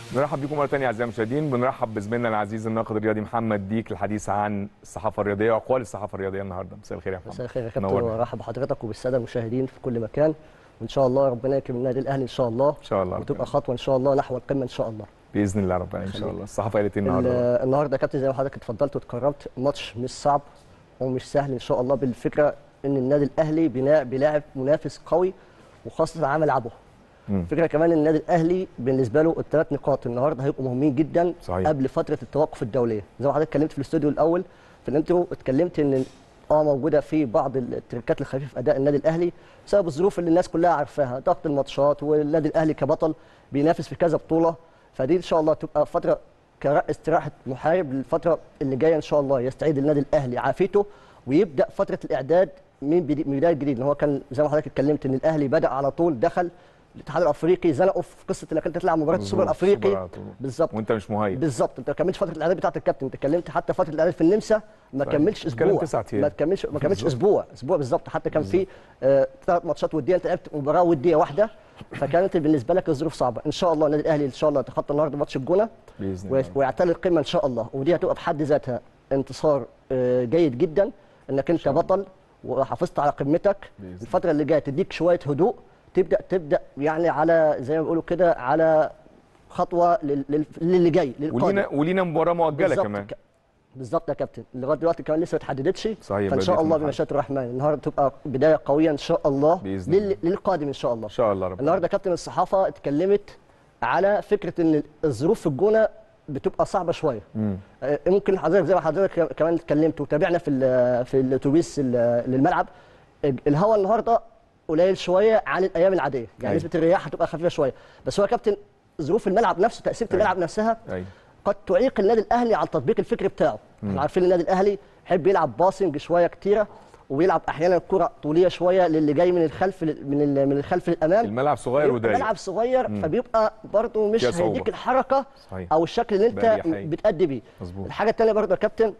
نرحب بكم مره ثانيه اعزائي المشاهدين بنرحب بزميلنا العزيز الناقد الرياضي محمد ديك للحديث عن الصحافه الرياضيه واقوال الصحافه الرياضيه النهارده مساء الخير يا محمد مساء الخير يا كابتن نورنا. وارحب بحضرتك وبالساده المشاهدين في كل مكان وان شاء الله ربنا يكرم النادي الاهلي ان شاء الله ان شاء الله وتبقى خطوه ان شاء الله نحو القمه ان شاء الله باذن الله ربنا ان شاء الله الصحافه قالت ايه ال- النهارده النهارده يا كابتن زي ما حضرتك اتفضلت واتكرمت ماتش مش صعب ومش سهل ان شاء الله بالفكره ان النادي الاهلي بنا- بيلاعب منافس قوي وخاصه على ملعبه مم. فكره كمان النادي الاهلي بالنسبه له الثلاث نقاط النهارده هيبقوا مهمين جدا صحيح. قبل فتره التوقف الدوليه زي ما حضرتك اتكلمت في الاستوديو الاول في الانترو اتكلمت ان اه موجوده في بعض التركات الخفيفه في اداء النادي الاهلي بسبب الظروف اللي الناس كلها عارفاها ضغط الماتشات والنادي الاهلي كبطل بينافس في كذا بطوله فدي ان شاء الله تبقى فتره كرأ استراحه محارب للفتره اللي جايه ان شاء الله يستعيد النادي الاهلي عافيته ويبدا فتره الاعداد من بدي- من بدايه جديد ان هو كان زي ما حضرتك اتكلمت ان الاهلي بدا على طول دخل الاتحاد الافريقي زنقوا في قصه انك انت تلعب مباراه السوبر مظبوط، السوبر الافريقي على طول. بالظبط وانت مش مهيئ بالظبط انت ما كملتش فتره الاعداد بتاعت الكابتن انت اتكلمت حتى فتره الاعداد في النمسا ما صحيح. كملتش بتتكلم اسبوع تسعة أيام. ما تكملش ما كملتش بالظبط. اسبوع اسبوع بالظبط حتى كان في آه، ثلاث ماتشات وديه انت لعبت مباراه وديه واحده فكانت بالنسبه لك الظروف صعبه ان شاء الله النادي الاهلي ان شاء الله يتخطى النهارده ماتش الجونه باذن وي- الله ويعتلي القمه ان شاء الله ودي هتبقى بحد ذاتها انتصار آه، جيد جدا انك انت بطل وحافظت على قمتك بإذن الفتره اللي جايه تديك شويه هدوء تبدا تبدا يعني على زي ما بيقولوا كده على خطوه لل- لل- للي جاي للقادم ولينا ولينا مباراه مؤجله بالظبط كمان ك- بالظبط يا كابتن لغايه دلوقتي كمان لسه ما اتحددتش صحيح، فان شاء بداية الله المرحلة. بمشيئه الرحمن النهارده تبقى بدايه قويه ان شاء الله بإذن لل... الله. للقادم ان شاء الله ان شاء الله ربنا النهارده كابتن الصحافه اتكلمت على فكره ان الظروف في الجونه بتبقى صعبه شويه مم. آه، ممكن حضرتك زي ما حضرتك كمان اتكلمت وتابعنا في ال- في الاتوبيس ال- للملعب الهواء النهارده قليل شويه عن الايام العاديه يعني أيوة. نسبه الرياح هتبقى خفيفه شويه بس هو يا كابتن ظروف الملعب نفسه تاثير أيوة. الملعب نفسها ايوه قد تعيق النادي الاهلي على التطبيق الفكري بتاعه احنا عارفين النادي الاهلي يحب يلعب باسنج شويه كتيره ويلعب احيانا كره طوليه شويه للي جاي من الخلف من ال- من الخلف للامام الملعب صغير بيبقى وضيق ملعب صغير فبيبقى برضه مش فيها صعوبة. هيديك الحركه صحيح. او الشكل اللي انت بأريحية. بتأدي بيه مظبوط. الحاجه الثانيه برضه يا كابتن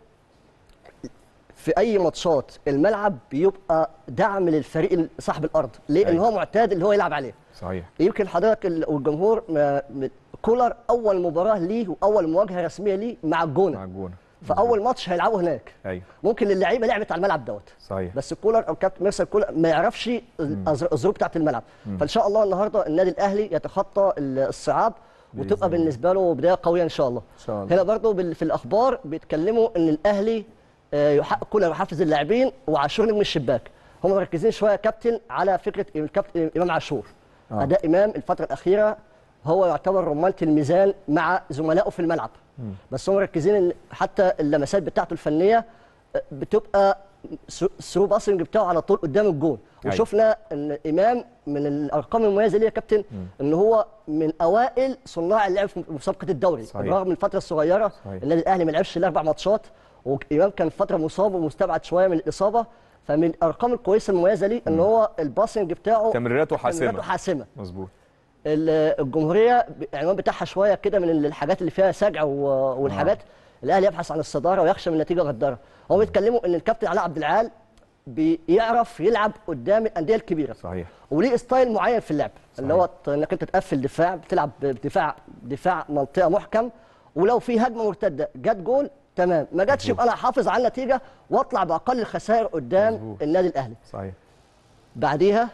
في اي ماتشات الملعب بيبقى دعم للفريق صاحب الارض ليه ان أيوة. هو معتاد اللي هو يلعب عليه صحيح يمكن حضرتك ال- والجمهور ما- م- كولر اول مباراه ليه واول مواجهه رسميه ليه مع مع الجونه الجونه فاول ماتش هيلعبه هناك ايوه ممكن اللعيبه لعبت على الملعب دوت صحيح بس كولر او كابتن ميرسل كولر ما يعرفش الأز- الظروف بتاعت الملعب فان شاء الله النهارده النادي الاهلي يتخطى ال- الصعاب بإذن وتبقى الله. بالنسبه له بدايه قويه ان شاء الله إن شاء الله. هنا برضو بال- في الاخبار بيتكلموا ان الاهلي آه، يحقق كولر يحفز اللاعبين وعاشور نجم الشباك هم مركزين شويه يا كابتن على فكره الكابتن امام عاشور آه. اداء امام الفتره الاخيره هو يعتبر رمانه الميزان مع زملائه في الملعب بس هم مركزين ان حتى اللمسات بتاعته الفنيه آه، بتبقى ثرو باسنج بتاعه على طول قدام الجون أيوة. وشفنا ان امام من الارقام المميزه ليه يا كابتن ان هو من اوائل صناع اللعب في مسابقه الدوري صحيح. بالرغم من الفتره الصغيره صحيح. النادي الاهلي ما لعبش الاربع ماتشات وامام كان فتره مصاب ومستبعد شويه من الاصابه فمن الارقام الكويسه المميزه ليه ان هو الباسنج بتاعه تمريراته حاسمه تمريراته حاسمه مظبوط ال- الجمهوريه العنوان بتاعها شويه كده من الحاجات اللي فيها سجع و- والحاجات الاهلي يبحث عن الصداره ويخشى من نتيجه غداره هم بيتكلموا ان الكابتن علاء عبد العال بيعرف يلعب قدام الانديه الكبيره صحيح وليه ستايل معين في اللعب اللي صحيح. هو ت- انك انت تقفل دفاع بتلعب بدفاع دفاع منطقه محكم ولو في هجمه مرتده جت جول تمام ما جاتش يبقى انا احافظ على النتيجه واطلع باقل الخسائر قدام مظبوط. النادي الاهلي صحيح بعديها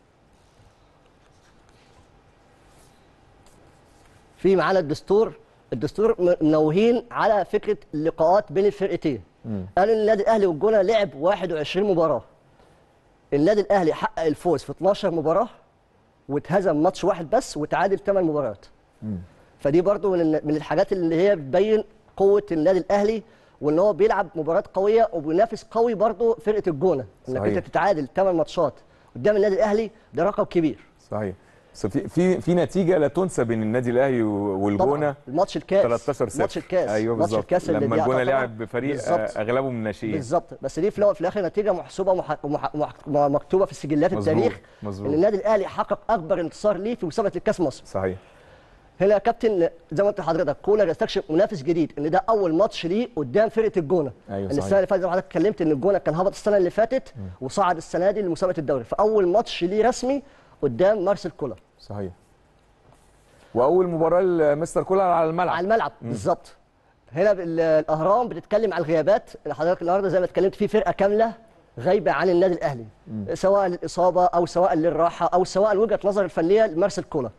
في معانا الدستور الدستور م- منوهين على فكره اللقاءات بين الفرقتين قالوا ان النادي الاهلي والجونه لعب 21 مباراه النادي الاهلي حقق الفوز في 12 مباراه واتهزم ماتش واحد بس وتعادل 8 مباريات فدي برضو من ال- من الحاجات اللي هي بتبين قوه النادي الاهلي وان هو بيلعب مباريات قويه وبينافس قوي برضو فرقه الجونه انك صحيح. انت تتعادل 8 ماتشات قدام النادي الاهلي ده رقم كبير صحيح بس في في في نتيجه لا تنسى بين النادي الاهلي والجونه طبعا الماتش الكاس 13 0 ماتش الكاس ايوه ماتش بالظبط الكاس اللي لما دي الجونه طبعاً لعب بفريق بالظبط. آه، اغلبه من الناشئين بالظبط بس دي في الأول- في الاخر نتيجه محسوبه ومح... ومح... ومح... مكتوبه في سجلات مظبوط، التاريخ مظبوط. ان النادي الاهلي حقق اكبر انتصار ليه في مسابقه الكاس مصر صحيح هنا يا كابتن زي ما قلت لحضرتك كولر يستكشف منافس جديد ان ده اول ماتش ليه قدام فرقه الجونه أيوة ان صحيح. السنه اللي فاتت زي ما حضرتك اتكلمت ان الجونه كان هبط السنه اللي فاتت وصعد السنه دي لمسابقه الدوري فاول ماتش ليه رسمي قدام مارسيل كولر صحيح واول مباراه لمستر كولر على الملعب على الملعب بالظبط هنا بال- الاهرام بتتكلم عن الغيابات حضرتك النهارده زي ما اتكلمت في فرقه كامله غايبه عن النادي الاهلي سواء للاصابه او سواء للراحه او سواء لوجهه نظر الفنيه لمارسيل كولر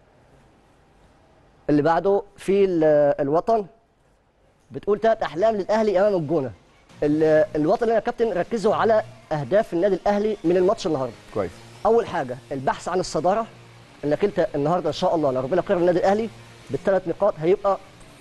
اللي بعده في ال- الوطن بتقول ثلاث احلام للاهلي امام الجونه ال- الوطن يا كابتن ركزوا على اهداف النادي الاهلي من الماتش النهارده كويس اول حاجه البحث عن الصداره انك انت النهارده ان شاء الله لو ربنا كرم النادي الاهلي بالثلاث نقاط هيبقى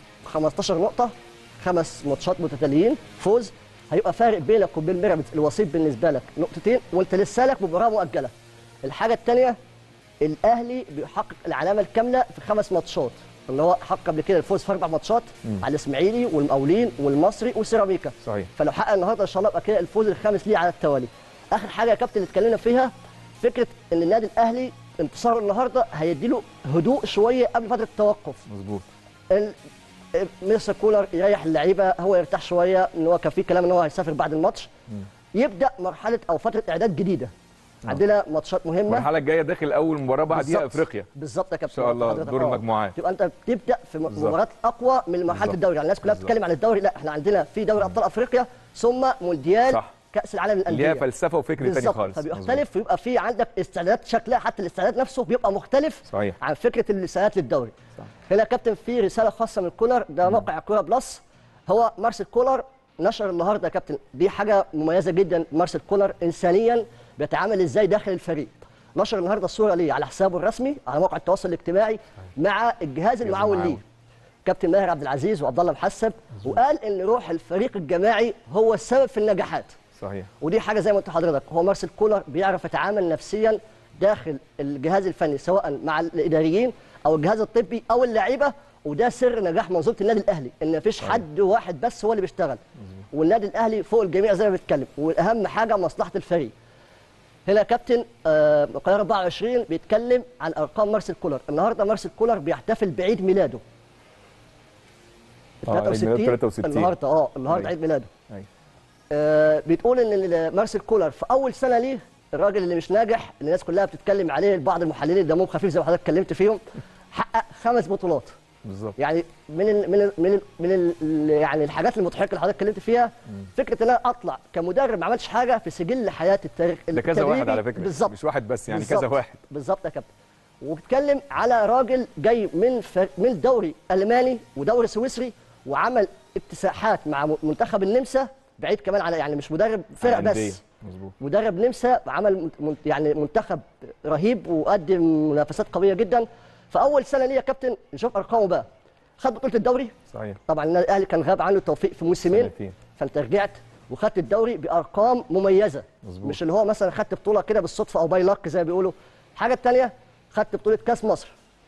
15 نقطه خمس ماتشات متتاليين فوز هيبقى فارق بينك وبين بيراميدز الوسيط بالنسبه لك نقطتين وانت لسه لك مباراه مؤجله الحاجه الثانيه الاهلي بيحقق العلامه الكامله في خمس ماتشات اللي هو حقق قبل كده الفوز في اربع ماتشات على الاسماعيلي والمقاولين والمصري وسيراميكا صحيح فلو حقق النهارده ان شاء الله يبقى كده الفوز الخامس ليه على التوالي اخر حاجه يا كابتن اللي اتكلمنا فيها فكره ان النادي الاهلي انتصاره النهارده هيديله هدوء شويه قبل فتره التوقف مظبوط ال- مستر كولر يريح اللعيبه هو يرتاح شويه ان هو كان في كلام ان هو هيسافر بعد الماتش يبدا مرحله او فتره اعداد جديده عندنا ماتشات مهمه المرحله الجايه داخل اول مباراه بعديها بالظبط. افريقيا بالظبط يا كابتن إن شاء الله حضرتك. دور آه. المجموعات. تبقى انت بتبدا في م- بالظبط. مباراه اقوى من مرحله بالظبط. الدوري يعني الناس كلها بالظبط. بتتكلم عن الدوري لا احنا عندنا في دوري ابطال افريقيا ثم مونديال صح. كاس العالم اللي للانديه هي فلسفه وفكر تاني بالظبط خالص مظبوط. فبيختلف ويبقى في عندك استعدادات شكلها حتى الاستعداد نفسه بيبقى مختلف صحيح. عن فكره الاستعدادات للدوري صح. هنا يا كابتن في رساله خاصه من كولر ده موقع كوره بلس هو مارسيل كولر نشر النهارده يا كابتن دي حاجه مميزه جدا مارسيل كولر انسانيا بيتعامل ازاي داخل الفريق نشر النهارده الصوره ليه على حسابه الرسمي على موقع التواصل الاجتماعي مع الجهاز المعاون ليه المعاون. كابتن ماهر عبد العزيز وعبد الله محسب وقال ان روح الفريق الجماعي هو السبب في النجاحات صحيح ودي حاجه زي ما قلت لحضرتك هو مارسيل كولر بيعرف يتعامل نفسيا داخل الجهاز الفني سواء مع الاداريين او الجهاز الطبي او اللعيبه وده سر نجاح منظومه النادي الاهلي ان مفيش حد واحد بس هو اللي بيشتغل والنادي الاهلي فوق الجميع زي ما بيتكلم والاهم حاجه مصلحه الفريق هنا يا كابتن آه، القاهره 24 بيتكلم عن ارقام مارسيل كولر النهارده مارسيل كولر بيحتفل بعيد ميلاده آه، عيد ميلاده 63. النهارده اه النهارده أيوة. عيد ميلاده أيوة. آه، بيتقول ان ال- مارسيل كولر في اول سنه ليه الراجل اللي مش ناجح اللي الناس كلها بتتكلم عليه بعض المحللين اللي دمهم خفيف زي ما حضرتك اتكلمت فيهم حقق خمس بطولات بالظبط يعني من ال من ال من ال من ال يعني الحاجات المضحكه اللي حضرتك اتكلمت فيها فكره ان انا اطلع كمدرب ما عملتش حاجه في سجل حياه التاريخ ده كذا واحد التدريبي. على فكره بالظبط مش واحد بس يعني بالظبط. كذا واحد بالظبط يا كابتن وبتكلم على راجل جاي من فر... من دوري الماني ودوري سويسري وعمل اكتساحات مع م- منتخب النمسا بعيد كمان على يعني مش مدرب فرق أندية. بس مظبوط مدرب نمسا عمل من- من- يعني منتخب رهيب وقدم منافسات قويه جدا فاول سنه ليه يا كابتن نشوف ارقامه بقى خد بطوله الدوري صحيح طبعا النادي الاهلي كان غاب عنه التوفيق في موسمين سنتين. فانت رجعت وخدت الدوري بارقام مميزه مظبوط. مش اللي هو مثلا خدت بطوله كده بالصدفه او باي لك زي ما بيقولوا الحاجه الثانيه خدت بطوله كاس مصر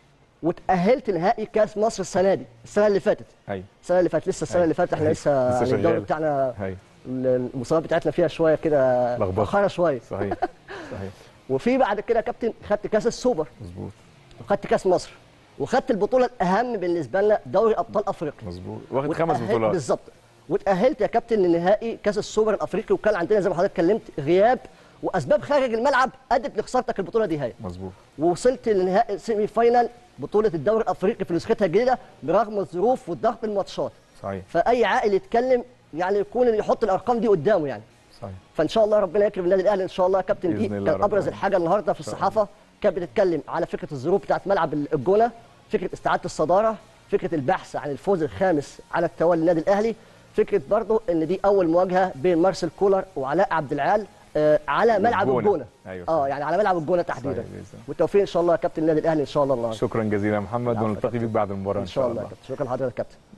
وتاهلت نهائي كاس مصر السنه دي السنه اللي فاتت ايوه السنه اللي فاتت لسه السنه أيوة. اللي فاتت احنا أيوة. لسه, لسه يعني الدوري شغال. بتاعنا ايوه المسابقات بتاعتنا فيها شويه كده لخبطة. مؤخره شويه صحيح صحيح وفي بعد كده يا كابتن خدت كاس السوبر مظبوط وخدت كاس مصر وخدت البطوله الاهم بالنسبه لنا دوري ابطال افريقيا مظبوط واخد خمس وتأهل- بطولات بالظبط وتاهلت يا كابتن لنهائي كاس السوبر الافريقي وكان عندنا زي ما حضرتك اتكلمت غياب واسباب خارج الملعب ادت لخسارتك البطوله دي هي مظبوط ووصلت لنهائي سيمي فاينال بطوله الدوري الافريقي في نسختها الجديده برغم الظروف والضغط الماتشات صحيح فاي عاقل يتكلم يعني يكون يحط الارقام دي قدامه يعني صحيح فان شاء الله ربنا يكرم النادي الاهلي ان شاء الله يا كابتن دي بإذن الله كان رب ابرز العالمين. الحاجه النهارده في شاء الصحافه كانت بتتكلم على فكره الظروف بتاعت ملعب الجونه فكره استعاده الصداره فكره البحث عن الفوز الخامس على التوالي للنادي الاهلي فكره برضه ان دي اول مواجهه بين مارسيل كولر وعلاء عبد العال آه على ملعب والجونة. الجونه أيوة اه صحيح. يعني على ملعب الجونه صحيح تحديدا بإذن الله. والتوفيق ان شاء الله يا كابتن النادي الاهلي ان شاء الله النهارده شكرا جزيلا يا محمد العفو يا ونلتقي كابتن. بيك بعد المباراه ان شاء الله يا كابتن شكرا لحضرتك يا كابتن